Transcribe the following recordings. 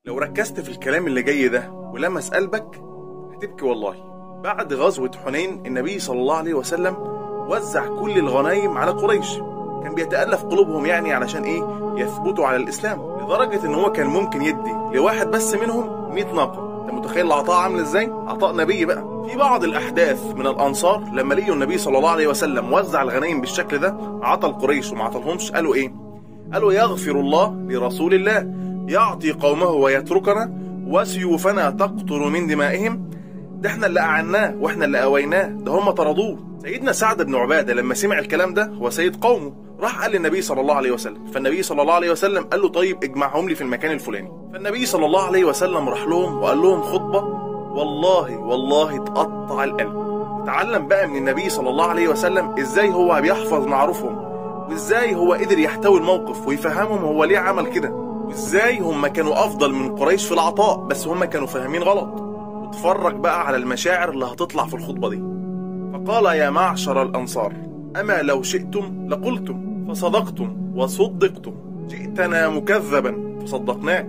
لو ركزت في الكلام اللي جاي ده ولمس قلبك هتبكي والله بعد غزوة حنين النبي صلى الله عليه وسلم وزع كل الغنايم على قريش كان بيتألف قلوبهم يعني علشان ايه يثبتوا على الإسلام لدرجة ان هو كان ممكن يدي لواحد بس منهم 100 ناقة انت متخيل العطاء عامل ازاي عطاء نبي بقى في بعض الأحداث من الأنصار لما لقوا النبي صلى الله عليه وسلم وزع الغنايم بالشكل ده عطى القريش وما عطلهمش قالوا ايه قالوا يغفر الله لرسول الله يعطي قومه ويتركنا وسيوفنا تقطر من دمائهم ده احنا اللي أعناه واحنا اللي أويناه ده هم طردوه سيدنا سعد بن عبادة لما سمع الكلام ده هو سيد قومه راح قال للنبي صلى الله عليه وسلم فالنبي صلى الله عليه وسلم قال له طيب اجمعهم لي في المكان الفلاني فالنبي صلى الله عليه وسلم راح لهم وقال لهم خطبة والله والله تقطع القلب اتعلم بقى من النبي صلى الله عليه وسلم ازاي هو بيحفظ معروفهم وازاي هو قدر يحتوي الموقف ويفهمهم هو ليه عمل كده وازاي هم كانوا افضل من قريش في العطاء بس هم كانوا فاهمين غلط واتفرج بقى على المشاعر اللي هتطلع في الخطبة دي فقال يا معشر الأنصار أما لو شئتم لقلتم فصدقتم وصدقتم جئتنا مكذبا فصدقناك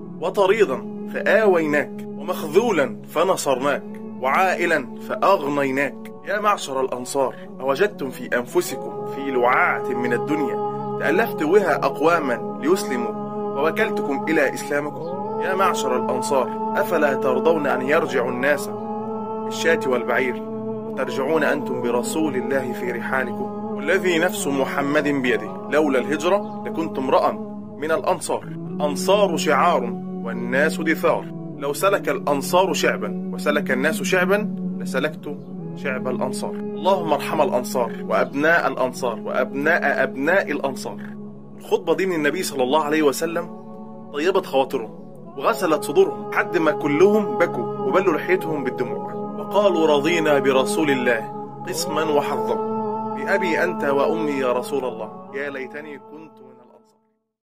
وطريضا فآويناك ومخذولا فنصرناك وعائلا فأغنيناك يا معشر الأنصار أوجدتم في أنفسكم في لعاعة من الدنيا تألفت بها أقواما ليسلموا ووكلتكم إلى إسلامكم يا معشر الأنصار أفلا ترضون أن يرجع الناس بالشاة والبعير وترجعون أنتم برسول الله في رحالكم والذي نفس محمد بيده لولا الهجرة لكنت امرأ من الأنصار الأنصار شعار والناس دثار لو سلك الأنصار شعبا وسلك الناس شعبا لسلكت شعب الأنصار اللهم ارحم الأنصار وأبناء الأنصار وأبناء أبناء الأنصار الخطبة دي من النبي صلى الله عليه وسلم طيبت خواطرهم وغسلت صدورهم لحد ما كلهم بكوا وبلوا لحيتهم بالدموع وقالوا رضينا برسول الله قسما وحظا بأبي أنت وأمي يا رسول الله يا ليتني كنت